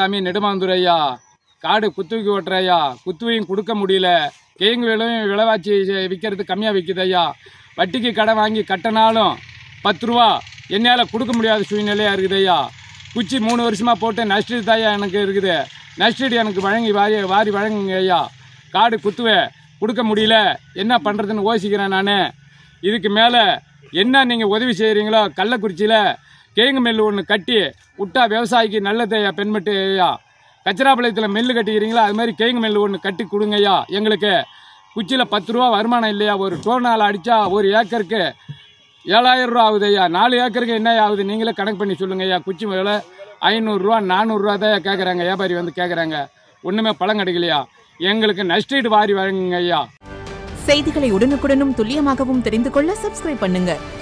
ராமசாமி நெடுமாந்துரை ஐயா காடு குத்துவிக்கு ஓட்டுற ஐயா குத்துவையும் கொடுக்க முடியல கேங்கு விலையும் விலைவாச்சி விற்கிறது கம்மியாக விற்குது ஐயா வட்டிக்கு கடன் வாங்கி கட்டினாலும் பத்து ரூபா என்னால் கொடுக்க முடியாத சூழ்நிலையாக இருக்குது ஐயா குச்சி மூணு வருஷமாக போட்டு நஷ்டீடு தாயா எனக்கு இருக்குது நஷ்டீடு எனக்கு வழங்கி வாரி வாரி வழங்குங்க ஐயா காடு குத்துவே கொடுக்க முடியல என்ன பண்ணுறதுன்னு யோசிக்கிறேன் நான் இதுக்கு மேலே என்ன நீங்கள் உதவி செய்கிறீங்களோ கள்ளக்குறிச்சியில் கேங்கு மில்லு ஒன்று கட்டி விட்டா விவசாயிக்கு நல்லது ஐயா பெண்மட்டு ஐயா கச்சிராபாளையத்தில் மில்லு கட்டிக்கிறீங்களா அது மாதிரி கேங்கு மில்லு ஒன்று கட்டி கொடுங்க ஐயா எங்களுக்கு குச்சியில் பத்து ரூபா வருமானம் இல்லையா ஒரு டோர்னால் அடித்தா ஒரு ஏக்கருக்கு ஏழாயிரம் ரூபா ஆகுது ஐயா நாலு ஏக்கருக்கு என்ன ஆகுது நீங்களே கணக்கு பண்ணி சொல்லுங்க ஐயா குச்சி விலை ஐநூறுரூவா நானூறுரூவா தான் கேட்குறாங்க வியாபாரி வந்து கேட்குறாங்க ஒன்றுமே பழம் கிடைக்கலையா எங்களுக்கு நஷ்டீடு வாரி வழங்குங்க ஐயா செய்திகளை உடனுக்குடனும் துல்லியமாகவும் தெரிந்து கொள்ள சப்ஸ்கிரைப் பண்ணுங்க